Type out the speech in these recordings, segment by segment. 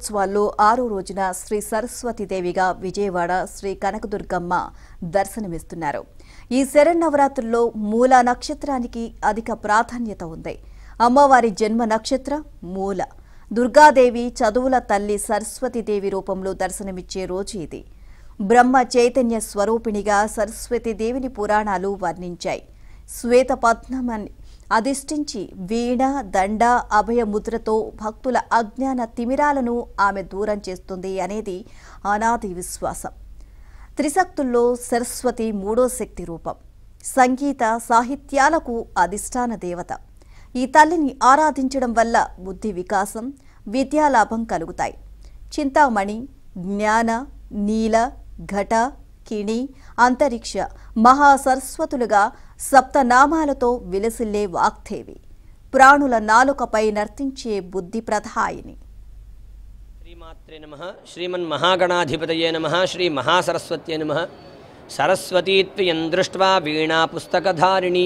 బ్రహ్మోత్సవాల్లో ఆరో రోజున శ్రీ సరస్వతీదేవిగా విజయవాడ శ్రీ కనకదుర్గమ్మ దర్శనమిస్తున్నారు ఈ శరన్నవరాత్రుల్లో మూల నక్షత్రానికి అధిక ప్రాధాన్యత ఉంది అమ్మవారి జన్మ నక్షత్రం మూల దుర్గాదేవి చదువుల తల్లి సరస్వతీదేవి రూపంలో దర్శనమిచ్చే రోజు ఇది బ్రహ్మ చైతన్య స్వరూపిణిగా సరస్వతీదేవిని పురాణాలు వర్ణించాయి శ్వేత పద్మని అధిష్ఠించి వీణ దండ అభయముద్రతో భక్తుల అజ్ఞాన తిమిరాలను ఆమె దూరం చేస్తుంది అనేది అనాది విశ్వాసం త్రిశక్తుల్లో సరస్వతి మూడో శక్తి రూపం సంగీత సాహిత్యాలకు అధిష్టాన దేవత ఈ తల్లిని ఆరాధించడం వల్ల బుద్ధి వికాసం విద్యాలాభం కలుగుతాయి చింతామణి జ్ఞాన నీల ఘట కిణి అంతరిక్ష మహాసరస్వతులుగా సప్తనామాలతో విలసిల్లే వాగ్దేవి ప్రాణుల నాలుకపై నర్తించే బుద్ధి ప్రధాయిని శ్రీమాత్రే నమ శ్రీమన్మహాగణాధిపతయే నమ శ్రీ మహాసరస్వత్యే నమ సరస్వతీత్వయం దృష్ట్వా వీణా పుస్తకధారిణి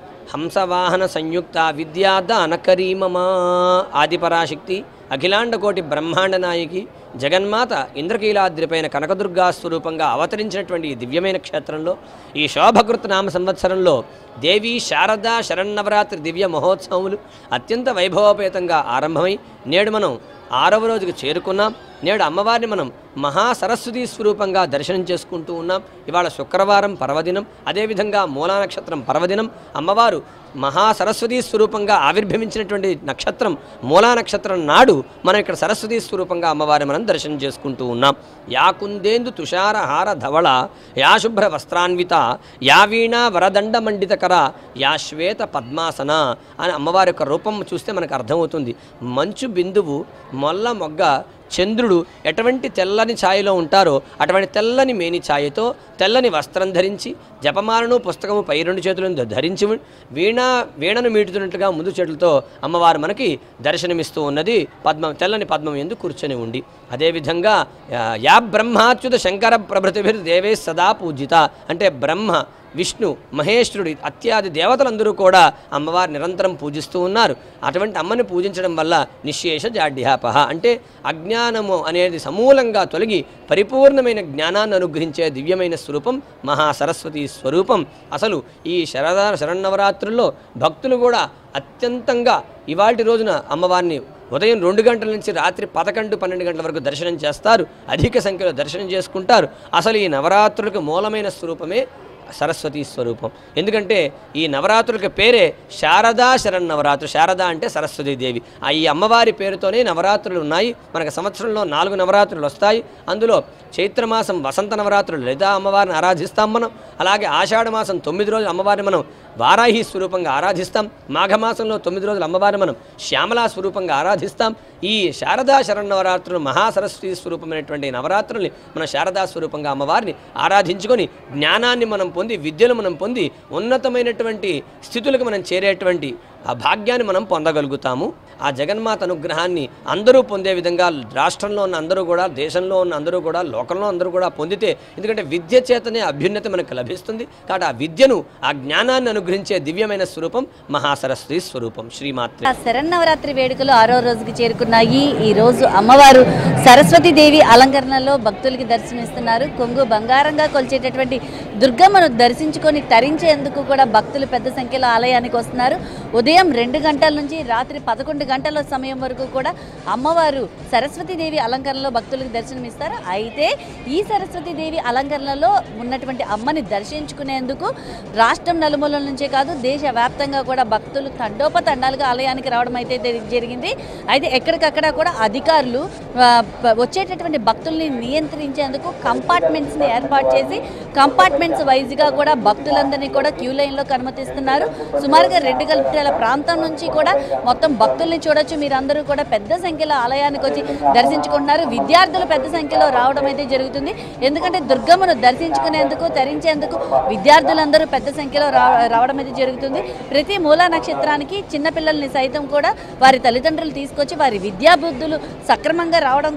హంసవాహన సంయుక్త విద్యాదానకరీ మమ ఆదిపరాశక్తి అఖిలాండకోటి బ్రహ్మాండ నాయకి జగన్మాత ఇంద్రకీలాద్రిపైన కనకదుర్గా స్వరూపంగా అవతరించినటువంటి ఈ దివ్యమైన క్షేత్రంలో ఈ శోభకృత నామ సంవత్సరంలో దేవి శారదా శరన్నవరాత్రి దివ్య మహోత్సవములు అత్యంత వైభవోపేతంగా ఆరంభమై నేడు మనం ఆరవ రోజుకు చేరుకున్నాం నేడు అమ్మవారిని మనం మహాసరస్వతి స్వరూపంగా దర్శనం చేసుకుంటూ ఉన్నాం ఇవాళ శుక్రవారం పర్వదినం అదేవిధంగా మూలా నక్షత్రం పర్వదినం అమ్మవారు మహాసరస్వతి స్వరూపంగా ఆవిర్భవించినటువంటి నక్షత్రం మూలా నక్షత్రం నాడు మనం ఇక్కడ సరస్వతి స్వరూపంగా అమ్మవారిని మనం దర్శనం చేసుకుంటూ ఉన్నాం యా కుందేందు తుషారహార ధవళ యా శుభ్ర వస్త్రాన్విత యా వీణ వరదండ మండితకర యా శ్వేత పద్మాసన అని అమ్మవారి యొక్క రూపం చూస్తే మనకు అర్థమవుతుంది మంచు బిందువు మొల్ల మొగ్గ చంద్రుడు ఎటువంటి తెల్లని ఛాయలో ఉంటారో అటువంటి తెల్లని మేని ఛాయతో తెల్లని వస్త్రం ధరించి జపమాలను పుస్తకము పై రెండు చేతులను ధరించి వీణ వీణను మీటుతున్నట్లుగా ముందు చేతులతో అమ్మవారు మనకి దర్శనమిస్తూ ఉన్నది పద్మం తెల్లని పద్మం ఎందు కూర్చొని ఉండి అదేవిధంగా యా- యా బ్రహ్మాచ్యుత శంకర ప్రభృతిభిర్ దేవే సదా పూజిత అంటే బ్రహ్మ విష్ణు మహేశ్వరుడు అత్యాది దేవతలందరూ కూడా అమ్మవారు నిరంతరం పూజిస్తూ ఉన్నారు అటువంటి అమ్మని పూజించడం వల్ల నిశేష జాడ్యాపహ అంటే అజ్ఞానము అనేది సమూలంగా తొలగి పరిపూర్ణమైన జ్ఞానాన్ని అనుగ్రహించే దివ్యమైన స్వరూపం మహాసరస్వతి స్వరూపం అసలు ఈ శరదా శరన్నవరాత్రుల్లో భక్తులు కూడా అత్యంతంగా ఇవాటి రోజున అమ్మవారిని ఉదయం రెండు గంటల నుంచి రాత్రి పదకొండు పన్నెండు గంటల వరకు దర్శనం చేస్తారు అధిక సంఖ్యలో దర్శనం చేసుకుంటారు అసలు ఈ నవరాత్రులకు మూలమైన స్వరూపమే సరస్వతి స్వరూపం ఎందుకంటే ఈ నవరాత్రులకి పేరే శారదా శరన్నవరాత్రు శారద అంటే సరస్వతీదేవి ఆ ఈ అమ్మవారి పేరుతోనే నవరాత్రులు ఉన్నాయి మనకు సంవత్సరంలో నాలుగు నవరాత్రులు వస్తాయి అందులో చైత్రమాసం వసంత నవరాత్రులు లలితా అమ్మవారిని ఆరాధిస్తాం మనం అలాగే ఆషాఢ మాసం తొమ్మిది రోజులు అమ్మవారిని మనం వారాహి స్వరూపంగా ఆరాధిస్తాం మాఘమాసంలో తొమ్మిది రోజులు అమ్మవారిని మనం శ్యామలా స్వరూపంగా ఆరాధిస్తాం ఈ శారదా శరన్నవరాత్రులు మహాసరస్వతి స్వరూపమైనటువంటి నవరాత్రుల్ని మనం శారదా స్వరూపంగా అమ్మవారిని ఆరాధించుకొని జ్ఞానాన్ని మనం పొంది విద్యను మనం పొంది ఉన్నతమైనటువంటి స్థితులకు మనం చేరేటువంటి ఆ భాగ్యాన్ని మనం పొందగలుగుతాము ఆ జగన్మాత అనుగ్రహాన్ని అందరూ పొందే విధంగా రాష్ట్రంలో ఉన్న అందరూ కూడా దేశంలో ఉన్న అందరూ కూడా లోకంలో అందరూ కూడా పొందితే ఎందుకంటే విద్య చేతనే అభ్యున్నతి మనకు లభిస్తుంది కాబట్టి ఆ విద్యను ఆ జ్ఞానాన్ని అనుగ్రహించే దివ్యమైన స్వరూపం మహాసరస్వతి స్వరూపం శ్రీమాత్రి ఆ శరన్నవరాత్రి వేడుకలు ఆరో రోజుకి చేరుకున్నాయి ఈ రోజు అమ్మవారు సరస్వతీదేవి అలంకరణలో భక్తులకి దర్శనమిస్తున్నారు కొంగు బంగారంగా కొలిచేటటువంటి దుర్గమ్మను దర్శించుకొని తరించేందుకు కూడా భక్తులు పెద్ద సంఖ్యలో ఆలయానికి వస్తున్నారు ఉదయం రెండు గంటల నుంచి రాత్రి పదకొండు గంటల సమయం వరకు కూడా అమ్మవారు సరస్వతీదేవి అలంకరణలో భక్తులకు దర్శనమిస్తారు అయితే ఈ సరస్వతీదేవి అలంకరణలో ఉన్నటువంటి అమ్మని దర్శించుకునేందుకు రాష్ట్రం నలుమూలల నుంచే కాదు దేశవ్యాప్తంగా కూడా భక్తులు తండోపతండాలుగా ఆలయానికి రావడం అయితే జరి- జరిగింది అయితే ఎక్కడికక్కడ కూడా అధికారులు ఆ, ప- వచ్చేటటువంటి భక్తుల్ని నియంత్రించేందుకు కంపార్ట్మెంట్స్ని ఏర్పాటు చేసి కంపార్ట్మెంట్స్ వైజ్గా కూడా భక్తులందరినీ కూడా క్యూ లైన్లోకి అనుమతిస్తున్నారు సుమారుగా రెండు గంటల ప్రాంతం నుంచి కూడా మొత్తం భక్తుల్ని చూడొచ్చు మీరందరూ కూడా పెద్ద సంఖ్యలో ఆలయానికి వచ్చి దర్శించుకుంటున్నారు విద్యార్థులు పెద్ద సంఖ్యలో రావడం అయితే జరుగుతుంది ఎందుకంటే దుర్గమ్మను దర్శించుకునేందుకు తరించేందుకు విద్యార్థులందరూ పెద్ద సంఖ్యలో రా రావడం అయితే జరుగుతుంది ప్రతి మూలా నక్షత్రానికి చిన్నపిల్లల్ని సైతం కూడా వారి తల్లిదండ్రులు తీసుకొచ్చి వారి విద్యాబుద్ధులు సక్రమంగా రావడం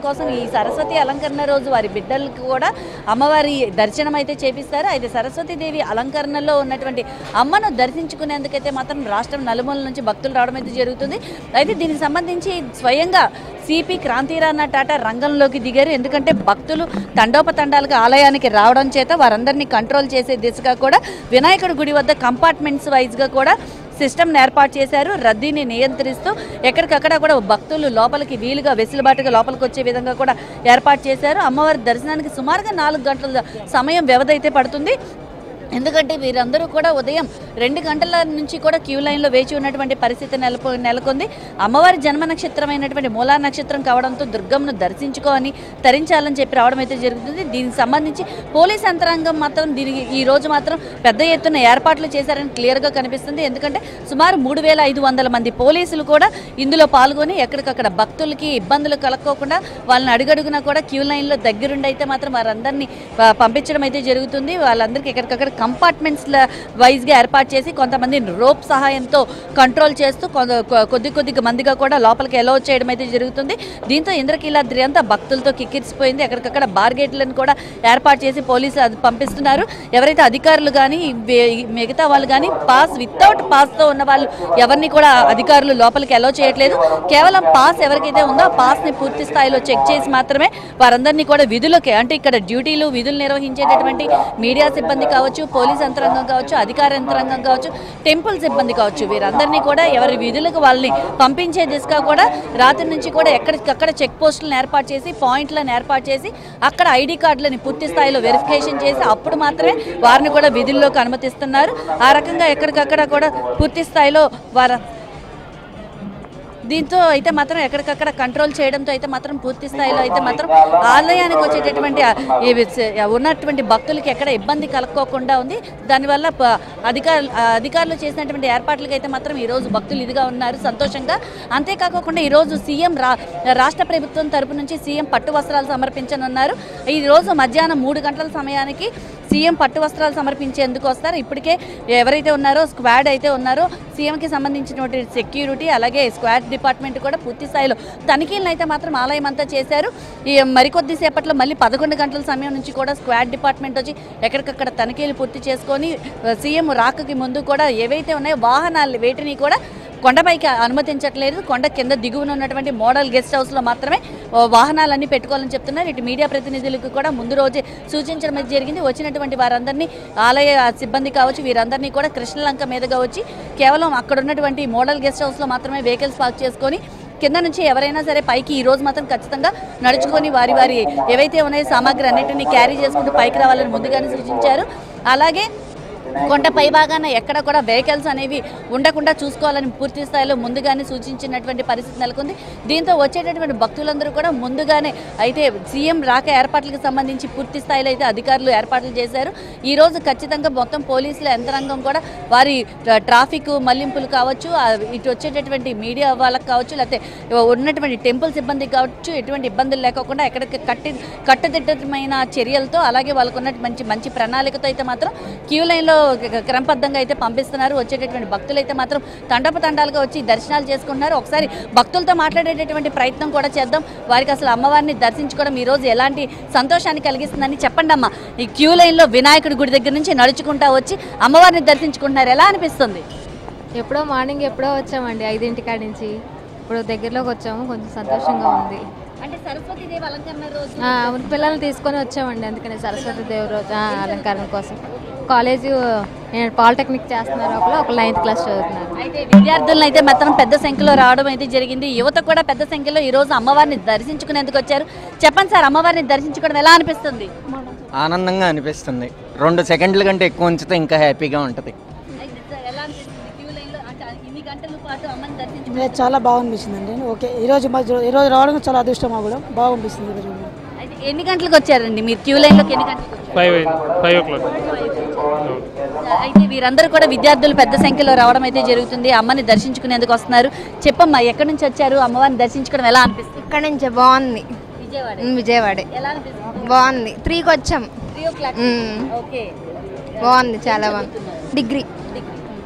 కోసం ఈ సరస్వతి అలంకరణ రోజు వారి బిడ్డలకు కూడా అమ్మవారి దర్శనం అయితే చేపిస్తారు అయితే సరస్వతి దేవి అలంకరణలో ఉన్నటువంటి అమ్మను దర్శించుకునేందుకైతే మాత్రం రాష్ట్రం నలుమూల నుంచి భక్తులు రావడం అయితే జరుగుతుంది అయితే దీనికి సంబంధించి స్వయంగా సిపి క్రాంతిరాణ టాటా రంగంలోకి దిగారు ఎందుకంటే భక్తులు తండోపతండాలుగా ఆలయానికి రావడం చేత వారందరినీ కంట్రోల్ చేసే దిశగా కూడా వినాయకుడి గుడి వద్ద కంపార్ట్మెంట్స్ వైజ్గా కూడా సిస్టమ్ని ఏర్పాటు చేశారు రద్దీని నియంత్రిస్తూ ఎక్కడికక్కడ కూడా భక్తులు లోపలికి వీలుగా వెసులుబాటుగా లోపలికి వచ్చే విధంగా కూడా ఏర్పాటు చేశారు అమ్మవారి దర్శనానికి సుమారుగా నాలుగు గంటల సమయం వ్యవధి అయితే పడుతుంది ఎందుకంటే వీరందరూ కూడా ఉదయం రెండు గంటల నుంచి కూడా క్యూ లైన్లో వేచి ఉన్నటువంటి పరిస్థితి నెలకొ నెలకొంది అమ్మవారి జన్మ నక్షత్రమైనటువంటి మూలా నక్షత్రం కావడంతో దుర్గమ్మను దర్శించుకోని తరించాలని చెప్పి రావడం అయితే జరుగుతుంది దీనికి సంబంధించి పోలీస్ యంత్రాంగం మాత్రం దీనికి ఈ రోజు మాత్రం పెద్ద ఎత్తున ఏర్పాట్లు చేశారని క్లియర్గా కనిపిస్తుంది ఎందుకంటే సుమారు మూడు వేల ఐదు వందల మంది పోలీసులు కూడా ఇందులో పాల్గొని ఎక్కడికక్కడ భక్తులకి ఇబ్బందులు కలగకోకుండా వాళ్ళని అడుగడుగునా కూడా క్యూ లైన్లో దగ్గరుండి అయితే మాత్రం వారందరినీ ఆ, పంపించడం అయితే జరుగుతుంది వాళ్ళందరికీ ఎక్కడికక్కడ కంపార్ట్మెంట్స్ల వైజ్గా ఏర్పాటు చేసి కొంతమంది రోప్ సహాయంతో కంట్రోల్ చేస్తూ కొ- కొ- కొద్ది కొద్ది మందిగా కూడా లోపలికి ఎలౌ చేయడం అయితే జరుగుతుంది దీంతో ఇంద్రకీలాద్రి అంతా భక్తులతో కిక్కిరిసిపోయింది ఎక్కడికక్కడ బార్గేట్లను కూడా ఏర్పాటు చేసి పోలీసులు అది పంపిస్తున్నారు ఎవరైతే అధికారులు కానీ మిగతా వాళ్ళు కానీ పాస్ వితౌట్ పాస్తో ఉన్న వాళ్ళు ఎవరిని కూడా అధికారులు లోపలికి ఎలౌ చేయట్లేదు కేవలం పాస్ ఎవరికైతే ఉందో ఆ పాస్ని పూర్తి స్థాయిలో చెక్ చేసి మాత్రమే వారందరినీ కూడా విధులకి అంటే ఇక్కడ డ్యూటీలు విధులు నిర్వహించేటటువంటి మీడియా సిబ్బంది కావచ్చు పోలీస్ యంత్రాంగం కావచ్చు అధికార యంత్రాంగం కావచ్చు టెంపుల్ సిబ్బంది కావచ్చు వీరందరినీ కూడా ఎవరి విధులకు వాళ్ళని పంపించే దిశగా కూడా రాత్రి నుంచి కూడా ఎక్కడికక్కడ చెక్ పోస్టులను ఏర్పాటు చేసి పాయింట్లను ఏర్పాటు చేసి అక్కడ ఐడి కార్డులని పూర్తి స్థాయిలో వెరిఫికేషన్ చేసి అప్పుడు మాత్రమే వారిని కూడా విధుల్లోకి అనుమతిస్తున్నారు ఆ రకంగా ఎక్కడికక్కడ కూడా పూర్తి స్థాయిలో వారు దీంతో అయితే మాత్రం ఎక్కడికక్కడ కంట్రోల్ చేయడంతో అయితే మాత్రం పూర్తి స్థాయిలో అయితే మాత్రం ఆలయానికి వచ్చేటటువంటి ఆ, ఈ విస్- ఉన్నటువంటి భక్తులకి ఎక్కడ ఇబ్బంది కలక్కోకుండా ఉంది దానివల్ల ప- అధికారులు ఆ, అధికారులు చేసినటువంటి ఏర్పాట్లకి అయితే మాత్రం ఈరోజు భక్తులు ఇదిగా ఉన్నారు సంతోషంగా అంతేకాకుండా ఈరోజు సీఎం రా రాష్ట్ర ప్రభుత్వం తరపు నుంచి సీఎం పట్టు వస్త్రాలు సమర్పించనున్నారు ఈ రోజు మధ్యాహ్నం మూడు గంటల సమయానికి సీఎం పట్టు వస్త్రాలు సమర్పించేందుకు వస్తారు ఇప్పటికే ఎవరైతే ఉన్నారో స్క్వాడ్ అయితే ఉన్నారో సీఎంకి సంబంధించినటువంటి సెక్యూరిటీ అలాగే స్క్వాడ్ డిపార్ట్మెంట్ కూడా పూర్తి స్థాయిలో తనిఖీలను అయితే మాత్రం ఆలయం అంతా చేశారు ఈ మరికొద్ది సేపట్లో మళ్ళీ పదకొండు గంటల సమయం నుంచి కూడా స్క్వాడ్ డిపార్ట్మెంట్ వచ్చి ఎక్కడికక్కడ తనిఖీలు పూర్తి చేసుకొని ఆ, సీఎం రాకకి ముందు కూడా ఏవైతే ఉన్నాయో వాహనాలు వేటిని కూడా కొండపైకి అనుమతించట్లేదు కొండ కింద దిగువన ఉన్నటువంటి మోడల్ గెస్ట్ హౌస్లో మాత్రమే ఓ, వాహనాలన్నీ పెట్టుకోవాలని చెప్తున్నారు ఇటు మీడియా ప్రతినిధులకు కూడా ముందు రోజే సూచించడం అయితే జరిగింది వచ్చినటువంటి వారందరినీ ఆలయ సిబ్బంది కావచ్చు వీరందరినీ కూడా కృష్ణలంక మీదుగా వచ్చి కేవలం అక్కడ ఉన్నటువంటి మోడల్ గెస్ట్ హౌస్లో మాత్రమే వెహికల్స్ పార్క్ చేసుకొని కింద నుంచి ఎవరైనా సరే పైకి ఈ రోజు మాత్రం ఖచ్చితంగా నడుచుకొని వారి వారి ఏవైతే ఉన్నాయో సామాగ్రి అన్నిటిని క్యారీ చేసుకుంటూ పైకి రావాలని ముందుగానే సూచించారు అలాగే కొండ పై భాగాన ఎక్కడ కూడా వెహికల్స్ అనేవి ఉండకుండా చూసుకోవాలని పూర్తి స్థాయిలో ముందుగానే సూచించినటువంటి పరిస్థితి నెలకొంది దీంతో వచ్చేటటువంటి భక్తులందరూ కూడా ముందుగానే అయితే సీఎం రాక ఏర్పాట్లకు సంబంధించి పూర్తి స్థాయిలో అయితే అధికారులు ఏర్పాట్లు చేశారు ఈ రోజు ఖచ్చితంగా మొత్తం పోలీసుల యంత్రాంగం కూడా వారి ట్రా- ట్రాఫిక్ మళ్లింపులు కావచ్చు ఆ ఇటు వచ్చేటటువంటి మీడియా వాళ్ళకి కావచ్చు లేకపోతే ఉన్నటువంటి టెంపుల్ సిబ్బంది కావచ్చు ఎటువంటి ఇబ్బందులు లేకోకుండా ఎక్కడికి కట్టి కట్టుదిట్టమైన చర్యలతో అలాగే వాళ్ళకు ఉన్న మంచి మంచి ప్రణాళికతో అయితే మాత్రం క్యూ లైన్లో క- క్రమబద్ధంగా అయితే పంపిస్తున్నారు వచ్చేటటువంటి భక్తులు అయితే మాత్రం తండపతండాలుగా వచ్చి దర్శనాలు చేసుకుంటున్నారు ఒకసారి భక్తులతో మాట్లాడేటటువంటి ప్రయత్నం కూడా చేద్దాం వారికి అసలు అమ్మవారిని దర్శించుకోవడం ఈ రోజు ఎలాంటి సంతోషాన్ని కలిగిస్తుందని చెప్పండి అమ్మా ఈ క్యూ లైన్లో వినాయకుడి గుడి దగ్గర నుంచి నడుచుకుంటా వచ్చి అమ్మవారిని దర్శించుకుంటున్నారు ఎలా అనిపిస్తుంది ఎప్పుడో మార్నింగ్ ఎప్పుడో వచ్చామండి ఐదింటి కాడి నుంచి ఇప్పుడు దగ్గరలోకి వచ్చాము కొంచెం సంతోషంగా ఉంది అంటే సరస్వతి దేవి అలంకరణ రోజు ఆ, అవును పిల్లల్ని తీసుకొని వచ్చామండి అందుకనే సరస్వతి దేవి రోజు ఆ, అలంకరణ కోసం కాలేజీ నేను పాలిటెక్నిక్ చేస్తున్న లోపల ఒక నైన్త్ క్లాస్ చదువుతున్నారు అయితే విద్యార్థులను అయితే మాత్రం పెద్ద సంఖ్యలో రావడం అయితే జరిగింది యువత కూడా పెద్ద సంఖ్యలో ఈ రోజు అమ్మవారిని దర్శించుకునేందుకు వచ్చారు చెప్పండి సార్ అమ్మవారిని దర్శించుకోవడం ఎలా అనిపిస్తుంది ఆనందంగా అనిపిస్తుంది రెండు సెకండ్ల కంటే ఎక్కువ ఉంచితే ఇంకా హ్యాపీగా ఉంటుంది ఎలా అనిపిస్తుంది క్యూ లైన్లో అంటే ఇన్ని గంటల పాటు అమ్మని దర్శించు నాకు చాలా బాగా అనిపించింది అండి ఓకే ఈరోజు మధ్య ఈరోజు రావడం చాలా అదృష్టం కూడా బాగా అనిపిస్తుంది ఈరోజు అయితే ఎన్ని గంటలకు వచ్చారండి మీరు క్యూ లైన్లోకి ఎన్ని గంటలకు వచ్చారు ఫైవ్ ఫైవ్ ఓ క్లాక్ అయితే వీరందరూ కూడా విద్యార్థులు పెద్ద సంఖ్యలో రావడం అయితే జరుగుతుంది అమ్మని దర్శించుకునేందుకు వస్తున్నారు చెప్పమ్మా ఎక్కడి నుంచి వచ్చారు అమ్మవారిని దర్శించుకోవడం ఎలా అనిపిస్తుంది ఇక్కడ నుంచి బాగుంది విజయవాడ ఉమ్, విజయవాడే ఎలా అనిపిస్తుంది బాగుంది త్రీకి వచ్చాం three o'clock um, okay బాగుంది చాలా బాగుంది డిగ్రీ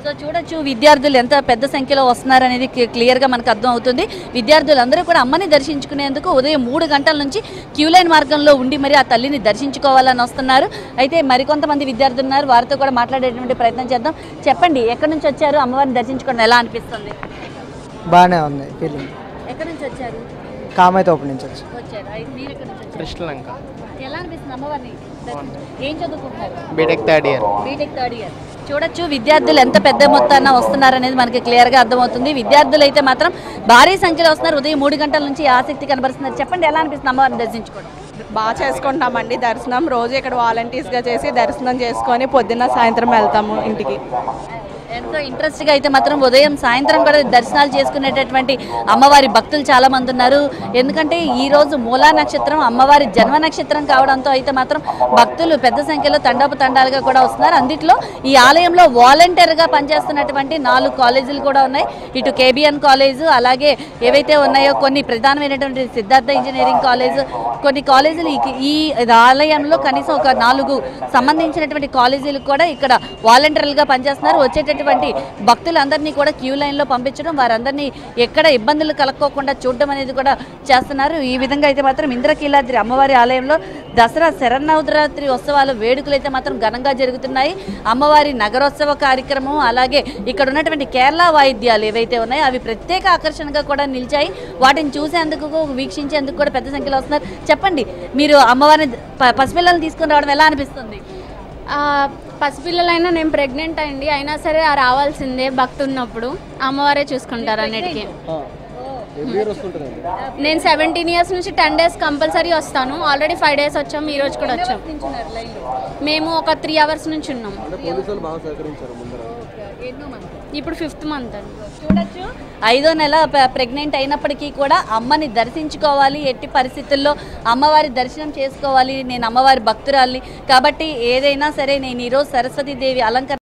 సో చూడొచ్చు విద్యార్థులు ఎంత పెద్ద సంఖ్యలో వస్తున్నారు అనేది క్లియర్గా మనకు అర్థం అవుతుంది విద్యార్థులందరూ కూడా అమ్మని దర్శించుకునేందుకు ఉదయం మూడు గంటల నుంచి క్యూ లైన్ మార్గంలో ఉండి మరి ఆ తల్లిని దర్శించుకోవాలని వస్తున్నారు అయితే మరికొంతమంది విద్యార్థులు ఉన్నారు వారితో కూడా మాట్లాడేటువంటి ప్రయత్నం చేద్దాం చెప్పండి ఎక్కడి నుంచి వచ్చారు అమ్మవారిని దర్శించుకోవడం ఎలా అనిపిస్తుంది బాగానే ఉంది ఫీలింగ్ ఎక్కడి నుంచి వచ్చారు కామైతోపు నుంచి వచ్చి వచ్చారు అయితే మీరు ఎక్కడి నుంచి వచ్చారు కృష్ణలంక ఎలా అనిపిస్తుంది అమ్మవారిని దర్శించు- ఏం చదువుకుంటున్నారు BTech third year BTech third year చూడొచ్చు విద్యార్థులు ఎంత పెద్ద మొత్తాన వస్తున్నారు అనేది మనకి క్లియర్ గా అర్థమవుతుంది విద్యార్థులు అయితే మాత్రం భారీ సంఖ్యలో వస్తున్నారు ఉదయం మూడు గంటల నుంచి ఆసక్తి కనబరుస్తున్నారు చెప్పండి ఎలా అనిపిస్తుంది అమ్మవారిని దర్శించుకోవడం బాగా చేసుకుంటామండి దర్శనం రోజు ఇక్కడ వాలంటీర్స్గా చేసి దర్శనం చేసుకొని పొద్దున్న సాయంత్రం వెళ్తాము ఇంటికి ఎంతో ఇంట్రెస్ట్ గా అయితే మాత్రం ఉదయం సాయంత్రం కూడా దర్శనాలు చేసుకునేటటువంటి అమ్మవారి భక్తులు చాలా మంది ఉన్నారు ఎందుకంటే ఈ రోజు మూలా నక్షత్రం అమ్మవారి జన్మ నక్షత్రం కావడంతో అయితే మాత్రం భక్తులు పెద్ద సంఖ్యలో తండోపు తండాలుగా కూడా వస్తున్నారు అందుట్లో ఈ ఆలయంలో వాలంటీర్ గా పనిచేస్తున్నటువంటి నాలుగు కాలేజీలు కూడా ఉన్నాయి ఇటు కేబిఎన్ కాలేజ్ అలాగే ఏవైతే ఉన్నాయో కొన్ని ప్రధానమైనటువంటి సిద్ధార్థ ఇంజనీరింగ్ కాలేజ్ కొన్ని కాలేజీలు ఈ- ఈ ఆలయంలో కనీసం ఒక నాలుగు సంబంధించినటువంటి కాలేజీలు కూడా ఇక్కడ వాలంటీర్లుగా పనిచేస్తున్నారు వచ్చేటటువంటి భక్తులందరినీ కూడా క్యూ లైన్లో పంపించడం వారందరినీ ఎక్కడ ఇబ్బందులు కలక్కోకుండా చూడడం అనేది కూడా చేస్తున్నారు ఈ విధంగా అయితే మాత్రం ఇంద్రకీలాద్రి అమ్మవారి ఆలయంలో దసరా శరన్నవరాత్రి ఉత్సవాలు వేడుకలు అయితే మాత్రం ఘనంగా జరుగుతున్నాయి అమ్మవారి నగరోత్సవ కార్యక్రమం అలాగే ఇక్కడ ఉన్నటువంటి కేరళ వాయిద్యాలు ఏవైతే ఉన్నాయో అవి ప్రత్యేక ఆకర్షణగా కూడా నిలిచాయి వాటిని చూసేందుకు వీక్షించేందుకు కూడా పెద్ద సంఖ్యలో వస్తున్నారు చెప్పండి మీరు అమ్మవారిని ప- పసిపిల్లల్ని తీసుకుని రావడం ఎలా అనిపిస్తుంది ఆ, పసిపిల్లలైనా నేను ప్రెగ్నెంట్ అయింది అయినా సరే ఆ రావాల్సిందే భక్తి ఉన్నప్పుడు అమ్మవారే చూసుకుంటారు అన్నిటికీ నేను సెవెంటీన్ ఇయర్స్ నుంచి టెన్ డేస్ కంపల్సరీ వస్తాను ఆల్రెడీ ఫైవ్ డేస్ వచ్చాము ఈ రోజు కూడా వచ్చాం మేము ఒక త్రీ అవర్స్ నుంచి ఉన్నాం ఇప్పుడు ఫిఫ్త్ మంత్ అండి చూడొచ్చు ఐదో నెల ప- ప్రెగ్నెంట్ అయినప్పటికీ కూడా అమ్మని దర్శించుకోవాలి ఎట్టి పరిస్థితుల్లో అమ్మవారి దర్శనం చేసుకోవాలి నేను అమ్మవారి భక్తురాల్ని కాబట్టి ఏదైనా సరే నేను ఈరోజు సరస్వతీదేవి అలంకరణ